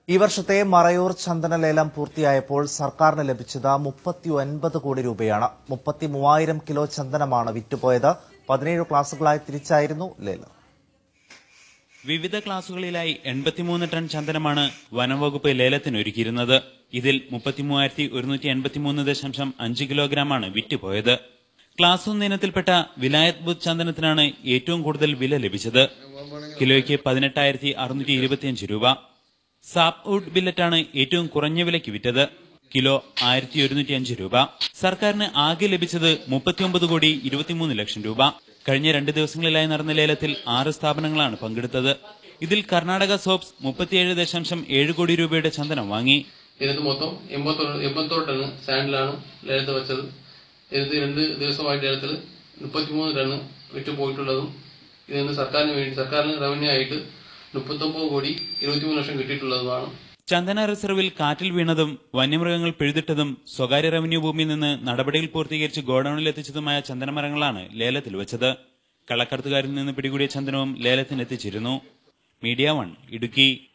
ഈ വർഷത്തെ മറയൂർ ചന്ദന ലേലം പൂർത്തിയായപ്പോൾ സർക്കാരിന് ലഭിച്ചത് മുപ്പത്തി ഒൻപത് കോടി രൂപയാണ് മുപ്പത്തി മൂവായിരം കിലോ ചന്ദനമാണ് വിറ്റുപോയത് പതിനേഴ് ക്ലാസുകളായി തിരിച്ചായിരുന്നു ലേലം വിവിധ ക്ലാസുകളിലായി എൺപത്തിമൂന്ന് ടൺ ചന്ദനമാണ് വനംവകുപ്പ് ലേലത്തിന് ഒരുക്കിയിരുന്നത് ഇതിൽ മുപ്പത്തിമൂവായിരത്തി ഒരുന്നൂറ്റി എൺപത്തിമൂന്ന് ദശാംശം അഞ്ച് കിലോഗ്രാമാണ് വിറ്റുപോയത് ക്ലാസ് ഒന്ന് ഇനത്തിൽപ്പെട്ട വിലായത് ബുദ്ധ് ചന്ദനത്തിനാണ് ഏറ്റവും കൂടുതൽ വില ലഭിച്ചത് കിലോയ്ക്ക് പതിനെട്ടായിരത്തി അറുന്നൂറ്റി ഇരുപത്തിയഞ്ച് രൂപ സാപ്പ് വുഡ് ബില്ലറ്റാണ് ഏറ്റവും കുറഞ്ഞ വിലയ്ക്ക് വിറ്റത് കിലോ ആയിരത്തി ഒരുന്നൂറ്റി അഞ്ച് രൂപ സർക്കാരിന് ആകെ ലഭിച്ചത് മുപ്പത്തിയൊമ്പത് കോടി ഇരുപത്തിമൂന്ന് ലക്ഷം രൂപ കഴിഞ്ഞ രണ്ട് ദിവസങ്ങളിലായി നടന്ന ലേലത്തിൽ ആറ് സ്ഥാപനങ്ങളാണ് പങ്കെടുത്തത് ഇതിൽ കർണാടക സോപ്സ് മുപ്പത്തിയേഴ് ദശാംശം ഏഴ് കോടി രൂപയുടെ ചന്ദനം വാങ്ങി ഇതിനകത്ത് മൊത്തം എൺപത്തോട് എൺപത്തോട് ടണ്ണ് സാൻഡിലാണ് ലേലത്ത് വെച്ചത് ഇതിനകത്ത് രണ്ട് ദിവസമായിട്ട് ലേലത്തിൽ മുപ്പത്തിമൂന്ന് ടണ്ണ് വിറ്റ് പോയിട്ടുള്ളതും ഇതിൽ നിന്ന് സർക്കാരിന് വേണ്ടി സർക്കാരിന് റവന്യൂ ആയിട്ട് മുപ്പത്തൊമ്പത് കോടി ഇരുപത്തിമൂന്ന് ലക്ഷം കിട്ടിയിട്ടുള്ളതുമാണ് ചന്ദന റിസർവിൽ കാറ്റിൽ വീണതും വന്യമൃഗങ്ങൾ പിഴുതിട്ടതും സ്വകാര്യ റവന്യൂ ഭൂമിയിൽ നിന്ന് നടപടികൾ പൂർത്തീകരിച്ച് ഗോഡൌണിൽ എത്തിച്ചതുമായ ചന്ദനമരങ്ങളാണ് ലേലത്തിൽ വെച്ചത് കള്ളക്കടത്തുകാരിൽ നിന്ന് പിടികൂടിയ ചന്ദനവും ലേലത്തിന് എത്തിച്ചിരുന്നു മീഡിയ വൺ ഇടുക്കി